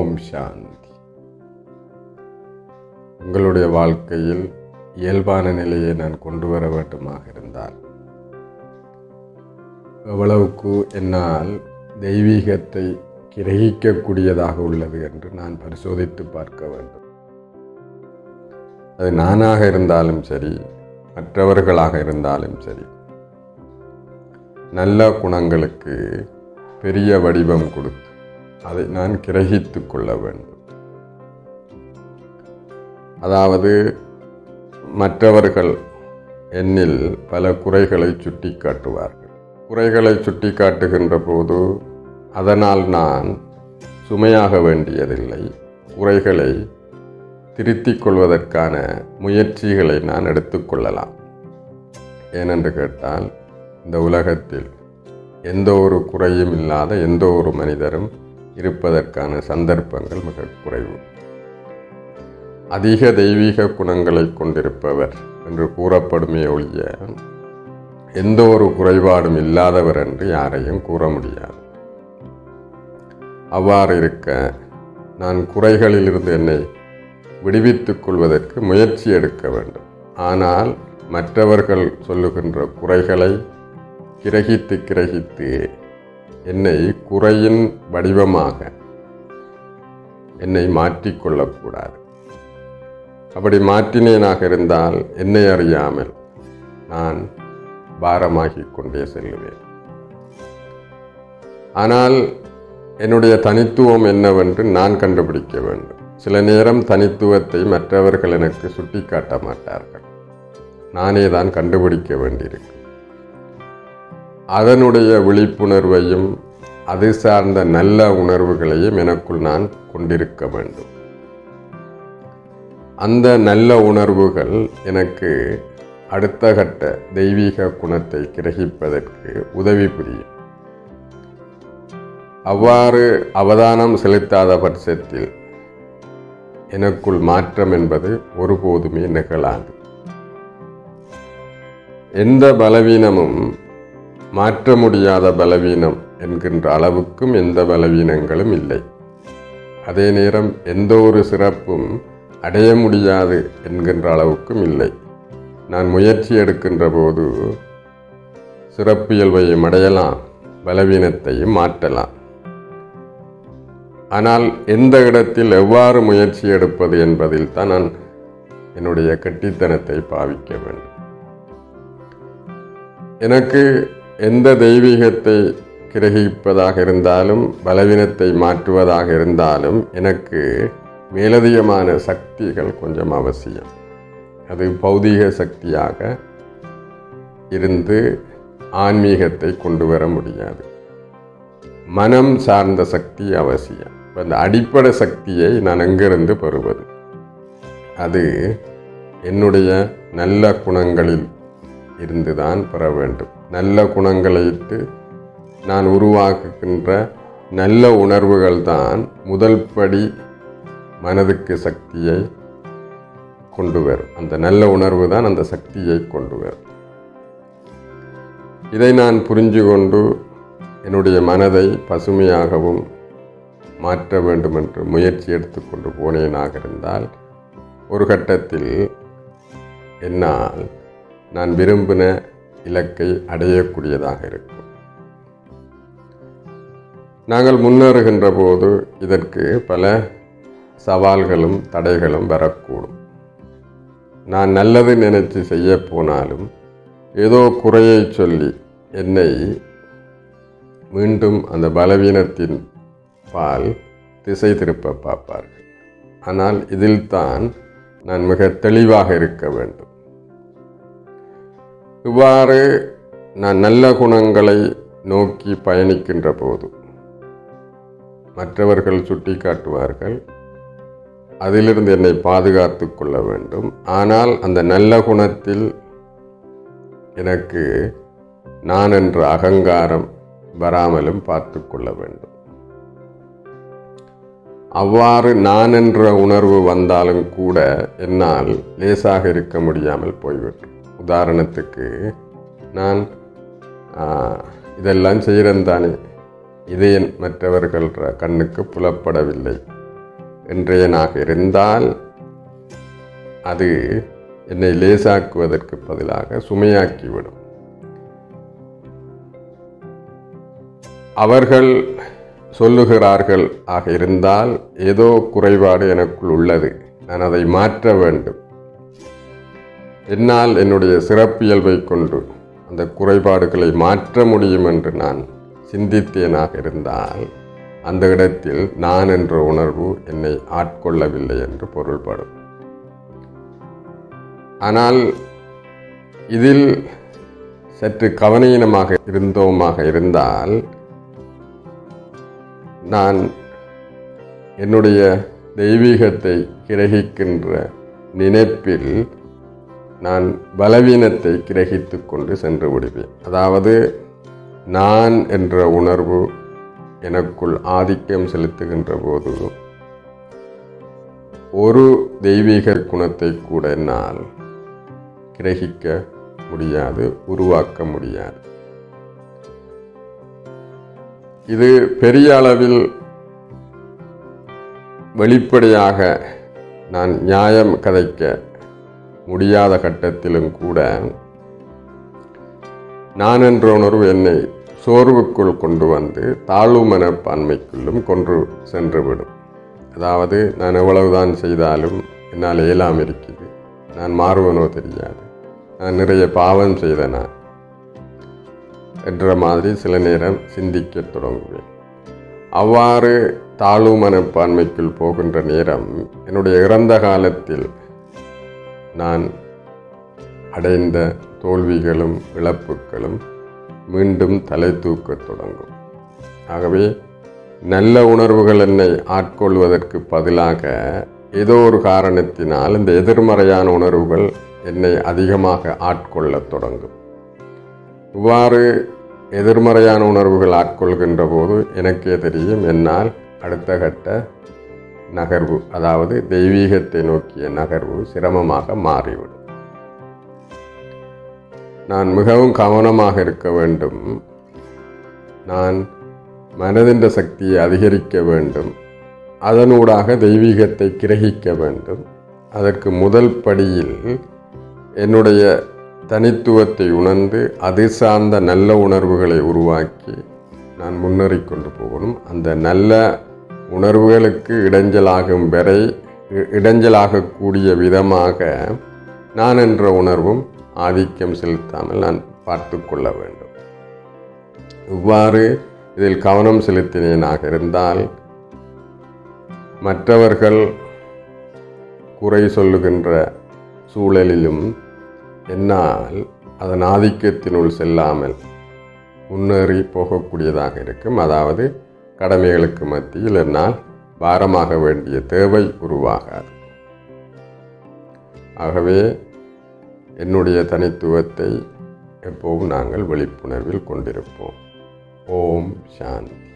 ஓம் சாந்தி உங்களுடைய வாழ்க்கையில் இயல்பான நிலையை நான் கொண்டு வர வேண்டுமாக இருந்தால் எவ்வளவுக்கு என்னால் தெய்வீகத்தை கிரகிக்கக்கூடியதாக உள்ளது என்று நான் பரிசோதித்து பார்க்க வேண்டும் அது நானாக இருந்தாலும் சரி மற்றவர்களாக இருந்தாலும் சரி நல்ல குணங்களுக்கு பெரிய வடிவம் கொடுத்து அதை நான் கிரகித்து கொள்ள வேண்டும் அதாவது மற்றவர்கள் என்னில் பல குறைகளை சுட்டி காட்டுவார்கள் குறைகளை சுட்டி காட்டுகின்ற போது அதனால் நான் சுமையாக வேண்டியதில்லை குறைகளை திருத்திக் கொள்வதற்கான முயற்சிகளை நான் எடுத்துக்கொள்ளலாம் ஏனென்று கேட்டால் இந்த உலகத்தில் எந்த ஒரு குறையும் இல்லாத எந்த ஒரு மனிதரும் இருப்பதற்கான சந்தர்ப்பங்கள் மிக குறைவு அதிக தெய்வீக குணங்களை கொண்டிருப்பவர் என்று கூறப்படுமே ஒழிய எந்த ஒரு குறைபாடும் இல்லாதவர் என்று யாரையும் கூற முடியாது அவ்வாறு இருக்க நான் குறைகளிலிருந்து என்னை விடுவித்துக் கொள்வதற்கு முயற்சி எடுக்க வேண்டும் ஆனால் மற்றவர்கள் சொல்லுகின்ற குறைகளை கிரகித்து கிரகித்து என்னை குறையின் வடிவமாக என்னை மாற்றிக்கொள்ளக்கூடாது அப்படி மாற்றினேனாக இருந்தால் என்னை அறியாமல் நான் பாரமாகிக் கொண்டே செல்லுவேன் ஆனால் என்னுடைய தனித்துவம் என்னவென்று நான் கண்டுபிடிக்க வேண்டும் சில நேரம் தனித்துவத்தை மற்றவர்கள் எனக்கு சுட்டி காட்ட மாட்டார்கள் நானே தான் கண்டுபிடிக்க வேண்டியிருக்கும் அதனுடைய விழிப்புணர்வையும் அது சார்ந்த நல்ல உணர்வுகளையும் எனக்குள் நான் கொண்டிருக்க வேண்டும் அந்த நல்ல உணர்வுகள் எனக்கு அடுத்த கட்ட தெய்வீக குணத்தை கிரகிப்பதற்கு உதவி புரியும் அவ்வாறு அவதானம் செலுத்தாத பட்சத்தில் எனக்குள் மாற்றம் என்பது ஒருபோதுமே நிகழாது எந்த பலவீனமும் மாற்ற முடியாத பலவீனம் என்கின்ற அளவுக்கும் எந்த பலவீனங்களும் இல்லை அதே நேரம் எந்த ஒரு சிறப்பும் அடைய முடியாது என்கின்ற அளவுக்கும் இல்லை நான் முயற்சி எடுக்கின்ற போது சிறப்பியல்பையும் அடையலாம் பலவீனத்தையும் மாற்றலாம் ஆனால் எந்த இடத்தில் எவ்வாறு முயற்சி எடுப்பது என்பதில் தான் நான் என்னுடைய கட்டித்தனத்தை பாவிக்க வேண்டும் எனக்கு எந்த தெய்வீகத்தை கிரகிப்பதாக இருந்தாலும் பலவீனத்தை மாற்றுவதாக இருந்தாலும் எனக்கு மேலதிகமான சக்திகள் கொஞ்சம் அவசியம் அது பௌதீக சக்தியாக இருந்து ஆன்மீகத்தை கொண்டு வர முடியாது மனம் சார்ந்த சக்தி அவசியம் அந்த அடிப்படை சக்தியை நான் எங்கிருந்து பெறுவது அது என்னுடைய நல்ல குணங்களில் இருந்துதான் பெற வேண்டும் நல்ல குணங்களை இட்டு நான் உருவாக்குகின்ற நல்ல உணர்வுகள் தான் முதல் படி மனதுக்கு சக்தியை கொண்டு வரும் அந்த நல்ல உணர்வு தான் அந்த சக்தியை கொண்டு வரும் இதை நான் புரிஞ்சு கொண்டு என்னுடைய மனதை பசுமையாகவும் மாற்ற வேண்டும் என்று முயற்சி எடுத்துக்கொண்டு போனேனாக இருந்தால் ஒரு கட்டத்தில் என்னால் நான் விரும்பின இலக்கை அடையக்கூடியதாக இருக்கும் நாங்கள் முன்னேறுகின்ற போது இதற்கு பல சவால்களும் தடைகளும் வரக்கூடும் நான் நல்லது நினைச்சு செய்ய போனாலும் ஏதோ குறையை சொல்லி என்னை மீண்டும் அந்த பலவீனத்தின் பால் திசை திருப்ப பார்ப்பார்கள் ஆனால் இதில்தான் நான் மிக தெளிவாக இருக்க வேண்டும் இவ்வாறு நான் நல்ல குணங்களை நோக்கி பயணிக்கின்ற போது மற்றவர்கள் சுட்டி காட்டுவார்கள் அதிலிருந்து என்னை பாதுகாத்து கொள்ள வேண்டும் ஆனால் அந்த நல்ல குணத்தில் எனக்கு நான் என்ற அகங்காரம் வராமலும் பார்த்து கொள்ள வேண்டும் அவ்வாறு நான் என்ற உணர்வு வந்தாலும் கூட என்னால் லேசாக இருக்க முடியாமல் போய்விடும் உதாரணத்துக்கு நான் இதெல்லாம் செய்கிறேன் தானே இது என் மற்றவர்கள் கண்ணுக்கு புலப்படவில்லை என்றேனாக இருந்தால் அது என்னை லேசாக்குவதற்கு பதிலாக சுமையாக்கிவிடும் அவர்கள் சொல்லுகிறார்கள் ஆக இருந்தால் ஏதோ குறைபாடு எனக்குள் உள்ளது நான் அதை மாற்ற வேண்டும் என்னால் என்னுடைய சிறப்பியல்பை கொண்டு அந்த குறைபாடுகளை மாற்ற முடியும் என்று நான் சிந்தித்தேனாக இருந்தால் அந்த இடத்தில் நான் என்ற உணர்வு என்னை ஆட்கொள்ளவில்லை என்று பொருள்படும் ஆனால் இதில் சற்று கவனீனமாக இருந்தோமாக இருந்தால் நான் என்னுடைய தெய்வீகத்தை கிரகிக்கின்ற நினைப்பில் நான் பலவீனத்தை கிரகித்து கொண்டு சென்று விடுவேன் அதாவது நான் என்ற உணர்வு எனக்குள் ஆதிக்கம் செலுத்துகின்ற போது ஒரு தெய்வீக குணத்தை கூட என்னால் கிரகிக்க முடியாது உருவாக்க முடியாது இது பெரிய அளவில் வெளிப்படையாக நான் நியாயம் கதைக்க முடியாத கட்டத்திலும் கூட நான் என்ற உணர்வு என்னை சோர்வுக்குள் கொண்டு வந்து தாழ்வு மனப்பான்மைக்குள்ளும் கொன்று சென்றுவிடும் அதாவது நான் எவ்வளவுதான் செய்தாலும் என்னால் இயலாமல் இருக்குது நான் மாறுவனோ தெரியாது நான் நிறைய பாவம் செய்தனா என்ற மாதிரி சில நேரம் சிந்திக்கத் தொடங்குவேன் அவ்வாறு தாழ்வு மனப்பான்மைக்குள் போகின்ற நேரம் என்னுடைய இறந்த காலத்தில் நான் அடைந்த தோல்விகளும் இழப்புகளும் மீண்டும் தலை தூக்கத் தொடங்கும் ஆகவே நல்ல உணர்வுகள் என்னை ஆட்கொள்வதற்கு பதிலாக ஏதோ ஒரு காரணத்தினால் இந்த எதிர்மறையான உணர்வுகள் என்னை அதிகமாக ஆட்கொள்ளத் தொடங்கும் இவ்வாறு எதிர்மறையான உணர்வுகள் ஆட்கொள்கின்ற போது எனக்கே தெரியும் என்னால் அடுத்த கட்ட நகர்வு அதாவது தெய்வீகத்தை நோக்கிய நகர்வு சிரமமாக மாறிவிடும் நான் மிகவும் கவனமாக இருக்க வேண்டும் நான் மனதின் சக்தியை அதிகரிக்க வேண்டும் அதனூடாக தெய்வீகத்தை கிரகிக்க வேண்டும் அதற்கு முதல் படியில் என்னுடைய தனித்துவத்தை உணர்ந்து அது சார்ந்த நல்ல உணர்வுகளை உருவாக்கி நான் முன்னேறி கொண்டு போகணும் அந்த நல்ல உணர்வுகளுக்கு இடைஞ்சலாகும் வரை இ- இடைஞ்சலாகக்கூடிய விதமாக நான் என்ற உணர்வும் ஆதிக்கம் செலுத்தாமல் நான் பார்த்து கொள்ள வேண்டும் இவ்வாறு இதில் கவனம் செலுத்தினேனாக இருந்தால் மற்றவர்கள் குறை சொல்லுகின்ற சூழலிலும் என்னால் அதன் ஆதிக்கத்தினுள் செல்லாமல் முன்னேறி போகக்கூடியதாக இருக்கும் அதாவது கடமைகளுக்கு மத்தியில் என்னால் பாரமாக வேண்டிய தேவை உருவாகாது ஆகவே என்னுடைய தனித்துவத்தை எப்போவும் நாங்கள் விழிப்புணர்வில் கொண்டிருப்போம் ஓம் சாந்தி